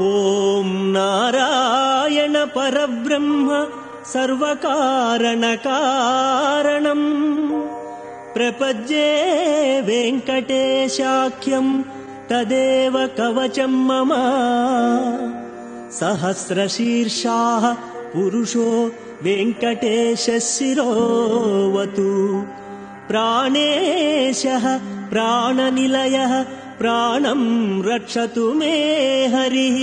ॐ नारायण परब्रह्म सर्वकारणकारणम् प्रपद्ये वेङ्कटेशाख्यम् तदेव कवचम् मम सहस्रशीर्षाः पुरुषो वेङ्कटेशः शिरोवतु प्राणेशः प्राणनिलयः प्राणम् रक्षतु मे हरिः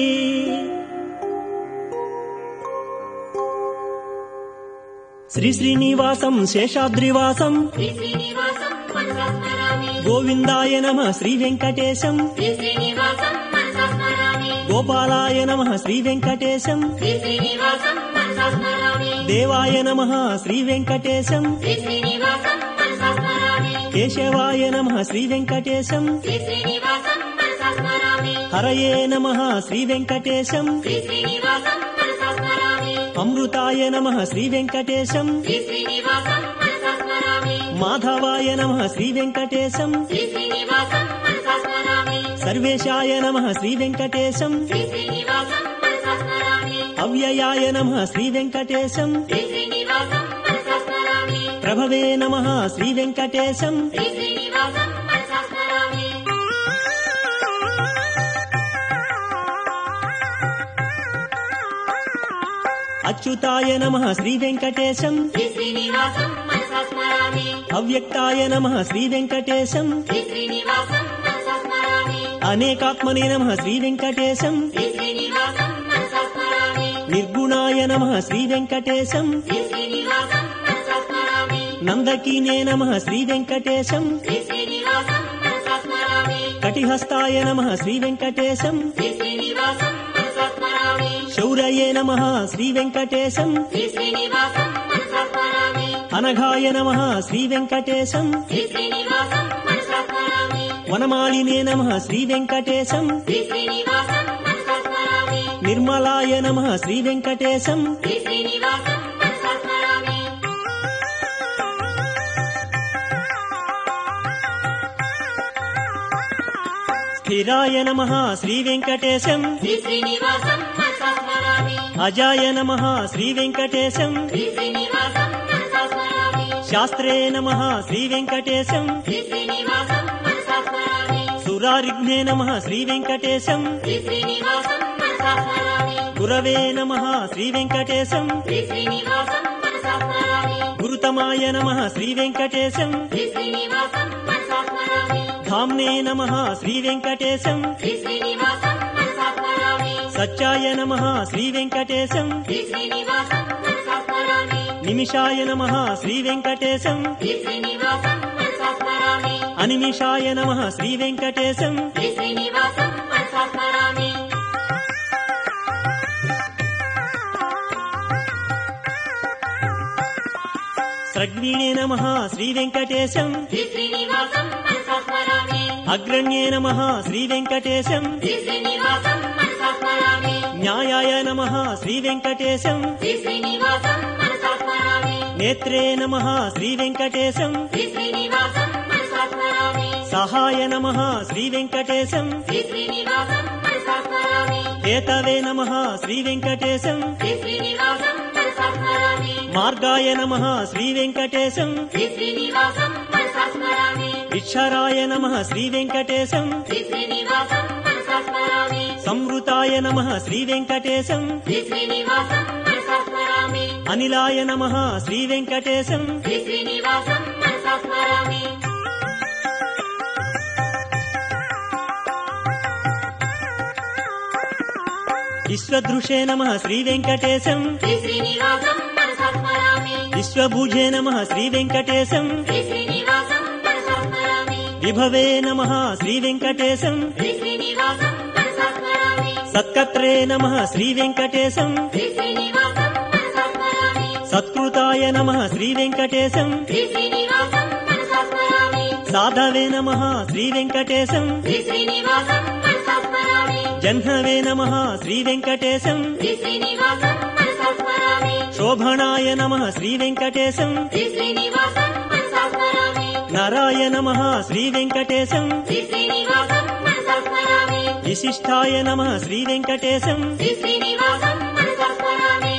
श्रीश्रीनिवासम् शेषाद्रिवासम् శ్రీ శ్రీనివాసం మనసా స్మరామి गोविन्दाय नमः श्रीवेङ्कटेशम् శ్రీ శ్రీనివాసం మనసా స్మరామి गोपालाय नमः श्रीवेङ्कटेशम् శ్రీ శ్రీనివాసం మనసా స్మరామి देवाय नमः श्रीवेङ्कटेशम् శ్రీ శ్రీనివాసం మనసా స్మరామి केशवाय नमः श्रीवेङ्कटेशम् శ్రీ శ్రీనివాసం మనసా స్మరామి हरये नमः श्रीवेङ्कटेशम् శ్రీ శ్రీనివాసం మనసా స్మరామి अमृताय नमः श्रीवेङ्कटेशम् శ్రీ శ్రీనివాసం మనసా స్మరామి माधवाय नमः श्रीवेङ्कटेशम् శ్రీ శ్రీనివాసం మనసా స్మరామి सर्वेशाय नमः श्रीवेङ्कटेशम् శ్రీ శ్రీనివాసం మనసా స్మరామి अव्ययाय नमः श्रीवेङ्कटेशम् శ్రీ శ్రీనివాసం మనసా స్మరామి प्रभवे नमः श्रीवेङ्कटेशम् శ్రీ శ్రీనివాసం మనసా స్మరామి अच्युताय नमः श्रीवेङ्कटेशम् శ్రీ శ్రీనివాసం మనసా స్మరామి अव्यक्ताय नमः श्रीवेङ्कटेशम् శ్రీ శ్రీనివాసం మనసా స్మరామి अनेकात्मने नमः श्रीवेङ्कटेशम् శ్రీ శ్రీనివాసం మనసా స్మరామి निर्गुणाय नमः श्रीवेङ्कटेशम् శ్రీ శ్రీనివాసం మనసా స్మరామి नन्दकीने नमः श्रीवेङ्कटेशम् శ్రీ శ్రీనివాసం మనసా స్మరామి कटिहस्ताय नमः श्रीवेङ्कटेशम् శ్రీ శ్రీనివాసం మనసా స్మరామి शौरये नमः श्रीवेङ्कटेशम् శ్రీ శ్రీనివాసం మనసా స్మరామి अनघाय नमः श्रीवेङ्कटेशम् శ్రీ శ్రీనివాసం మనసా స్మరామి वनमालिने नमः श्रीवेङ्कटेशम् శ్రీ శ్రీనివాసం మనసా స్మరామి निर्मलाय नमः श्रीवेङ्कटेशम् శ్రీ శ్రీనివాసం మనసా స్మరామి स्थिराय नमः श्रीवेङ्कटेशम् శ్రీ శ్రీనివాసం మనసా స్మరామి अजाय नमः श्रीवेङ्कटेशम् శ్రీ శ్రీనివాసం మనసా స్మరామి शास्त्रे नमः श्रीवेङ्कटेशम् శ్రీ శ్రీనివాసం మనసా స్మరామి सुरारिघ्ने नमः श्रीवेङ्कटेशम् శ్రీ శ్రీనివాసం మనసా స్మరామి गुरवे नमः श्रीवेङ्कटेशम् శ్రీ శ్రీనివాసం మనసా స్మరామి गुरुतमाय नमः श्रीवेङ्कटेशम् శ్రీ శ్రీనివాసం మనసా స్మరామి धाम्ने नमः श्रीवेङ्कटेशम् శ్రీ శ్రీనివాసం మనసా స్మరామి सच्चाय नमः श्रीवेङ्कटेशम् శ్రీ శ్రీనివాసం మనసా స్మరామి निमिषाय नमः श्रीवेङ्कटेशम् శ్రీ శ్రీనివాసం మనసా స్మరామి अनिमिषाय नमः श्रीवेङ्कटेशम् శ్రీ శ్రీనివాసం మనసా స్మరామి स्रग्वीणे नमः श्रीवेङ्कटेशम् శ్రీ శ్రీనివాసం మనసా స్మరామి अग्रण्ये नमः श्रीवेङ्कटेशम् శ్రీ శ్రీనివాసం మనసా స్మరామి न्यायाय नमः श्रीवेङ्कटेशम् శ్రీ శ్రీనివాసం మనసా స్మరామి नेत्रे नमः श्रीवेङ्कटेशम् శ్రీ శ్రీనివాసం మనసా స్మరామి सहाय नमः श्रीवेङ्कटेशम् శ్రీ శ్రీనివాసం మనసా స్మరామి हेतवे नमः श्रीवेङ्कटेशम् శ్రీ శ్రీనివాసం మనసా స్మరామి मार्गाय नमः श्रीवेङ्कटेशम् శ్రీ శ్రీనివాసం మనసా స్మరామి इक्षराय नमः श्रीवेङ्कटेशम् శ్రీ శ్రీనివాసం మనసా స్మరామి संवृताय नमः श्रीवेङ्कटेशम् శ్రీ శ్రీనివాసం మనసా స్మరామి अनिलाय नमः श्रीवेङ्कटेशम् శ్రీ శ్రీనివాసం మనసా స్మరామి विश्वदृशे नमः श्रीवेङ्कटेशम् శ్రీ శ్రీనివాసం మనసా స్మరామి विश्वभुजे नमः श्रीवेङ्कटेशम् శ్రీ శ్రీనివాసం మనసా స్మరామి विभवे नमः श्रीवेङ्कटेशम् శ్రీ శ్రీనివాసం మనసా స్మరామి सत्कत्रे नमः श्रीवेङ्कटेशम् శ్రీ శ్రీనివాసం మనసా స్మరామి सत्कृताय नमः श्रीवेङ्कटेशम् శ్రీ శ్రీనివాసం మనసా స్మరామి साधवे नमः श्रीवेङ्कटेशम् శ్రీ శ్రీనివాసం మనసా స్మరామి जह्नवे नमः श्रीवेङ्कटेशम् శ్రీ శ్రీనివాసం మనసా స్మరామి शोभणाय नमः श्रीवेङ्कटेशम् శ్రీ శ్రీనివాసం మనసా స్మరామి नराय नमः श्रीवेङ्कटेशम् శ్రీ శ్రీనివాసం మనసా స్మరామి విశిష్టాయ నమ శ్రీ వెంకటేశం శ్రీ శ్రీనివాసం మనసా స్మరామి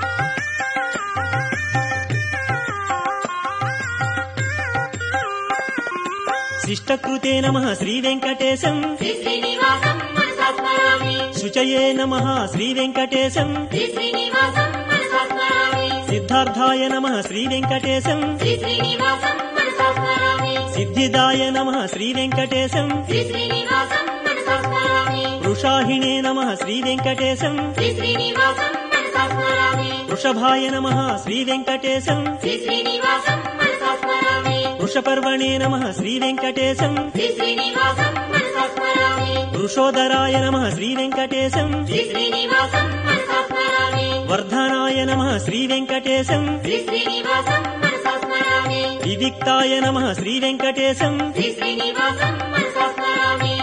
శిష్టకృతే నమ శ్రీ వెంకటేశం శ్రీ శ్రీనివాసం మనసా స్మరామి శుచయే నమ శ్రీ వెంకటేశం శ్రీ శ్రీనివాసం మనసా స్మరామి సిద్ధార్థాయ నమ శ్రీ వెంకటేశం శ్రీ శ్రీనివాసం మనసా స్మరామి సిద్ధిదాయ నమ శ్రీ వెంకటేశం శ్రీ శ్రీనివాసం మనసా స్మరామి వృషాహిణే నమ శ్రీ వెంకటేశం శ్రీ శ్రీనివాసం మనసా స్మరామి వృషభాయ నమ శ్రీ వెంకటేశం శ్రీ శ్రీనివాసం మనసా స్మరామి వృషపర్వణే నమ శ్రీ వెంకటేశం శ్రీ శ్రీనివాసం మనసా స్మరామి వృషోదరాయ నమ శ్రీ వెంకటేశం శ్రీ శ్రీనివాసం మనసా స్మరామి వర్ధనాయ నమ శ్రీ వెంకటేశం శ్రీ శ్రీనివాసం మనసా స్మరామి వివిక్తాయ నమ శ్రీ వెంకటేశం శ్రీ శ్రీనివాసం మనసా స్మరామి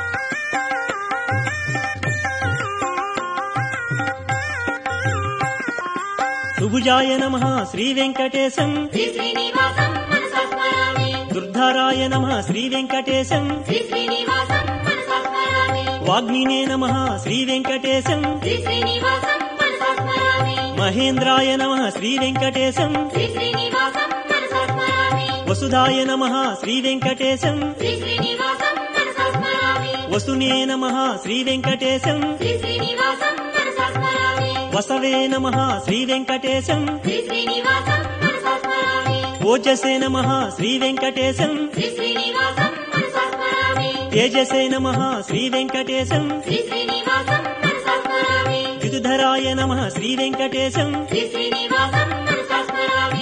సుభుజాయ నమ శ్రీ వెంకటేశం శ్రీ శ్రీనివాసం మనసా స్మరామి దుర్ధరాయ నమ శ్రీ వెంకటేశం శ్రీ శ్రీనివాసం మనసా స్మరామి వాగ్మినే నమ శ్రీ వెంకటేశం శ్రీ శ్రీనివాసం మనసా స్మరామి మహేంద్రాయ నమ శ్రీ వెంకటేశం శ్రీ శ్రీనివాసం మనసా స్మరామి వసుధాయ నమ శ్రీ వెంకటేశం శ్రీ శ్రీనివాసం మనసా స్మరామి వసునే నమ శ్రీ వెంకటేశం శ్రీ శ్రీనివాసం మనసా స్మరామి వసవే నమ శ్రీ వెంకటేశం శ్రీ శ్రీనివాసం మనసా స్మరామి ఓజసే నమ శ్రీ వెంకటేశం శ్రీ శ్రీనివాసం మనసా స్మరామి తేజసే నమ శ్రీ వెంకటేశం శ్రీ శ్రీనివాసం మనసా స్మరామి విదుధరాయ నమ శ్రీ వెంకటేశం శ్రీ శ్రీనివాసం మనసా స్మరామి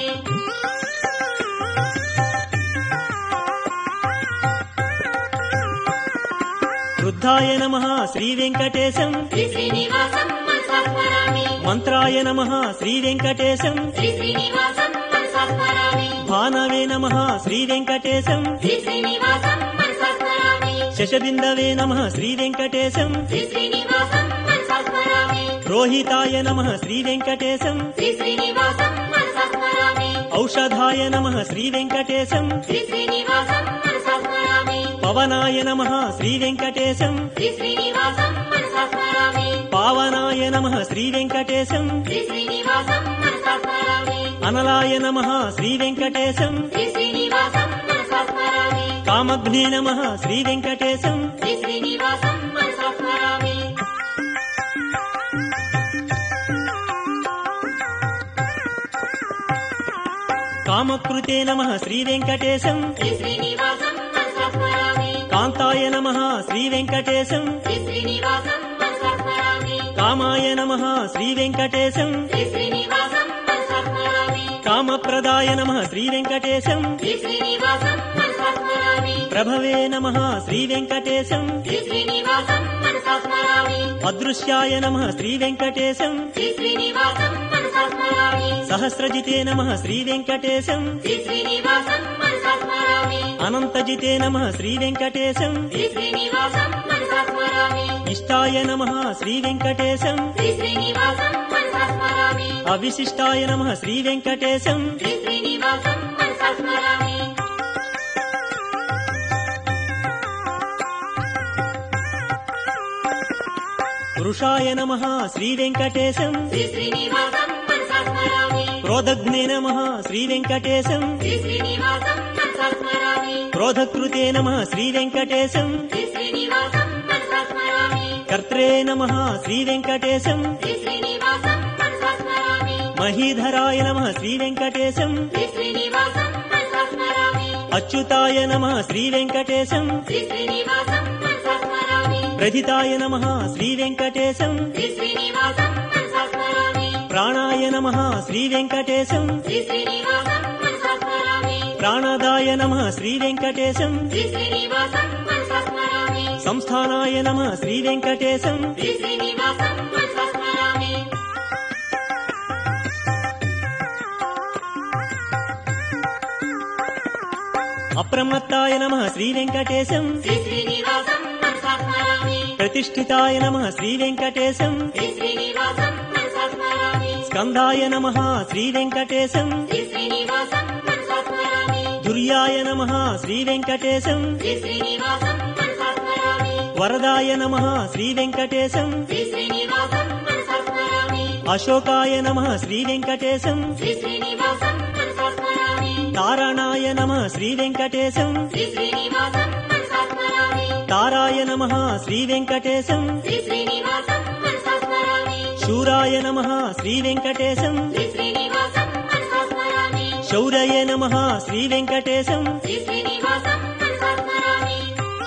వృద్ధాయ నమ శ్రీ వెంకటేశం శ్రీ శ్రీనివాసం మనసా స్మరామి మంత్రాయ నమ శ్రీ వెంకటేశం శ్రీ శ్రీనివాసం మనసా స్మరామి భానవే నమ శ్రీ వెంకటేశం శ్రీ శ్రీనివాసం మనసా స్మరామి శశబిందవే నమ శ్రీ వెంకటేశం శ్రీ శ్రీనివాసం మనసా స్మరామి రోహితాయ నమ శ్రీ వెంకటేశం శ్రీ శ్రీనివాసం మనసా స్మరామి ఔషధాయ నమ శ్రీ వెంకటేశం శ్రీ శ్రీనివాసం మనసా స్మరామి పవనాయ నమ శ్రీ వెంకటేశం శ్రీ శ్రీనివాసం మనసా స్మరామి పావనాయ నమ శ్రీ వెంకటేశం శ్రీ శ్రీనివాసం మనసా స్మరామి అనలాయ నమ శ్రీ వెంకటేశం శ్రీ శ్రీనివాసం మనసా స్మరామి కామగ్నే నమ శ్రీ వెంకటేశం శ్రీ శ్రీనివాసం మనసా స్మరామి కామకృతే నమ శ్రీ వెంకటేశం శ్రీ శ్రీనివాసం మనసా స్మరామి కాంతాయ నమ శ్రీ వెంకటేశం శ్రీ శ్రీనివాసం మనసా స్మరామి కామాయ నమ శ్రీ వెంకటేశం శ్రీ శ్రీనివాసం మనసా స్మరామి కామప్రదాయ నమ శ్రీ వెంకటేశం శ్రీ శ్రీనివాసం మనసా స్మరామి ప్రభవే నమ శ్రీ వెంకటేశం శ్రీ శ్రీనివాసం మనసా స్మరామి అదృశ్యాయ నమ శ్రీ వెంకటేశం శ్రీ శ్రీనివాసం మనసా స్మరామి సహస్రజితే నమ శ్రీ వెంకటేశం శ్రీ శ్రీనివాసం మనసా స్మరామి అనంతజితే నమ శ్రీ వెంకటేశం శ్రీ శ్రీనివాసం మనసా స్మరామి ఇష్టాయ నమ శ్రీ వెంకటేశం శ్రీ శ్రీనివాసం మనసా స్మరామి అవిశిష్టాయ నమ శ్రీ వెంకటేశం శ్రీ శ్రీనివాసం మనసా స్మరామి పురుషాయ నమ శ్రీ వెంకటేశం శ్రీ శ్రీనివాసం మనసా స్మరామి క్రోధగ్నే నమ శ్రీ వెంకటేశం శ్రీ శ్రీనివాసం మనసా స్మరామి క్రోధకృతే నమ శ్రీ వెంకటేశం శ్రీ శ్రీనివాసం మనసా స్మరామి కర్త్రే నమ శ్రీ వెంకటేశం శ్రీ శ్రీనివాసం మనసా స్మరామి మహీధరాయ నమ శ్రీ వెంకటేశం శ్రీ శ్రీనివాసం మనసా స్మరామి అచ్యుతాయ నమ శ్రీ వెంకటేశం శ్రీ శ్రీనివాసం మనసా స్మరామి ప్రథితాయ నమ శ్రీ వెంకటేశం శ్రీ శ్రీనివాసం మనసా స్మరామి ప్రాణాయ నమ శ్రీ వెంకటేశం శ్రీ శ్రీనివాసం మనసా స్మరామి ప్రాణదాయ నమ శ్రీ వెంకటేశం శ్రీ శ్రీనివాసం మనసా స్మరామి సంస్థానాయ నమ శ్రీ వెంకటేశం శ్రీ శ్రీనివాసం మనసా స్మరామి అప్రమత్తాయ నమ శ్రీ వెంకటేశం శ్రీ శ్రీనివాసం మనసా స్మరామి ప్రతిష్ఠితాయ నమ శ్రీ వెంకటేశం శ్రీ శ్రీనివాసం మనసా స్మరామి స్కందాయ నమ శ్రీ వెంకటేశం శ్రీ శ్రీనివాసం మనసా స్మరామి దుర్యాయ నమ శ్రీ వెంకటేశం శ్రీ శ్రీనివాసం మనసా స్మరామి వరదాయ నమ శ్రీ వెంకటేశం శ్రీ శ్రీనివాసం మనసా స్మరామి అశోకాయ నమ శ్రీ వెంకటేశం శ్రీ శ్రీనివాసం మనసా స్మరామి తారణాయ నమ శ్రీ వెంకటేశం శ్రీ శ్రీనివాసం మనసా స్మరామి తారాయ నమ శ్రీ వెంకటేశం శ్రీ శ్రీనివాసం మనసా స్మరామి శూరాయ నమ శ్రీ వెంకటేశం శ్రీ శ్రీనివాసం మనసా స్మరామి శౌరయ నమ శ్రీ వెంకటేశం శ్రీ శ్రీనివాసం మనసా స్మరామి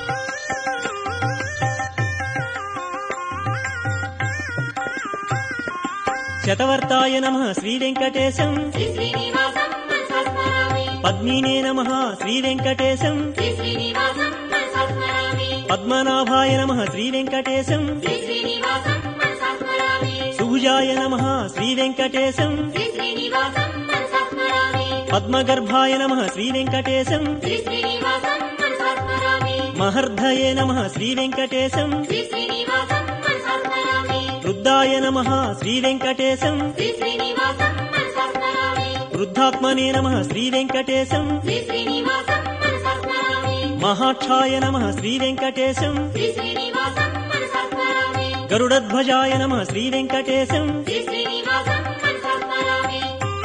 శతవర్తాయ నమ శ్రీ వెంకటేశం శ్రీ శ్రీనివాసం మనసా స్మరామి పద్మినే నమ శ్రీ వెంకటేశం శ్రీ శ్రీనివాసం మనసా స్మరామి పద్మనాభాయ నమ శ్రీ వెంకటేశం శ్రీ శ్రీనివాసం మనసా స్మరామి సుభుజాయ నమ శ్రీ వెంకటేశం శ్రీ శ్రీనివాసం మనసా స్మరామి పద్మగర్భాయ నమ శ్రీ వెంకటేశం శ్రీ శ్రీనివాసం మనసా స్మరామి మహర్ధయే నమ శ్రీ వెంకటేశం శ్రీ శ్రీనివాసం మనసా స్మరామి వృద్ధాయ నమ శ్రీ వెంకటేశం శ్రీ శ్రీనివాసం మనసా స్మరామి వృద్ధాత్మనే నమ శ్రీ వెంకటేశం శ్రీ శ్రీనివాసం మనసా స్మరామి మహాక్షాయ నమ శ్రీ వెంకటేశం శ్రీ శ్రీనివాసం మనసా స్మరామి గరుడధ్వజాయ నమ శ్రీ వెంకటేశం శ్రీ శ్రీనివాసం మనసా స్మరామి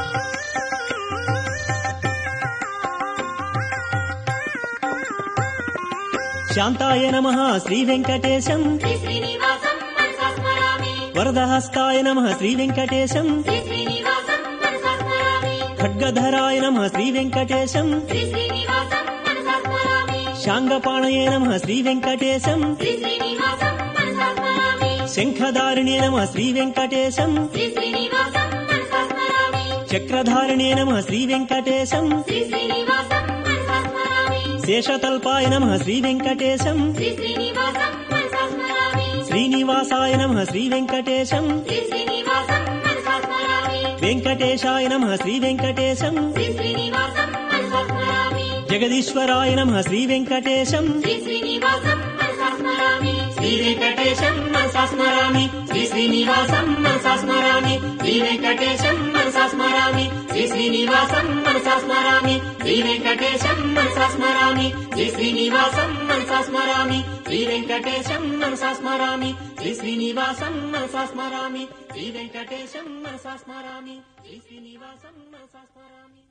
శాంతాయ నమ శ్రీ వెంకటేశం శ్రీ శ్రీనివాసం మనసా స్మరామి వరదహస్తాయ నమ శ్రీ వెంకటేశం శ్రీ శ్రీనివాసం మనసా స్మరామి ఖడ్గధరాయ నమ శ్రీ వెంకటేశం శ్రీ శ్రీనివాసం మనసా స్మరామి శాంగపాణయే నమ శ్రీ వెంకటేశం శ్రీ శ్రీనివాసం మనసా స్మరామి శంఖధారిణే నమ శ్రీ వెంకటేశం శ్రీ శ్రీనివాసం మనసా స్మరామి చక్రధారిణే నమ శ్రీ వెంకటేశం శ్రీ శ్రీనివాసం మనసా స్మరామి శేషతల్పాయ నమ శ్రీ వెంకటేశం శ్రీ శ్రీనివాసం మనసా స్మరామి శ్రీనివాసాయ నమ శ్రీ వెంకటేశం శ్రీ శ్రీనివాసం మనసా స్మరామి వెంకటేశాయ నమ శ్రీ వెంకటేశం శ్రీ శ్రీనివాసం మనసా స్మరామి జగదీశ్వరాయ నమ శ్రీ వెంకటేశం శ్రీ శ్రీనివాసం మనసా స్మరామి శ్రీ వెంకటేశం మనసా స్మరామి శ్రీ శ్రీనివాసం మనసా స్మరామి శ్రీ వెంకటేశం మనసా స్మరామి శ్రీ శ్రీనివాసం మనసా స్మరామి శ్రీ వెంకటేశం మనసా స్మరామి శ్రీ శ్రీనివాసం మనసా స్మరామి శ్రీ వెంకటేశం మనసా స్మరామి శ్రీ శ్రీనివాసం మనసా స్మరామి శ్రీ వెంకటేశం మనసా స్మరామి శ్రీ శ్రీనివాసం మనసా స్మరామి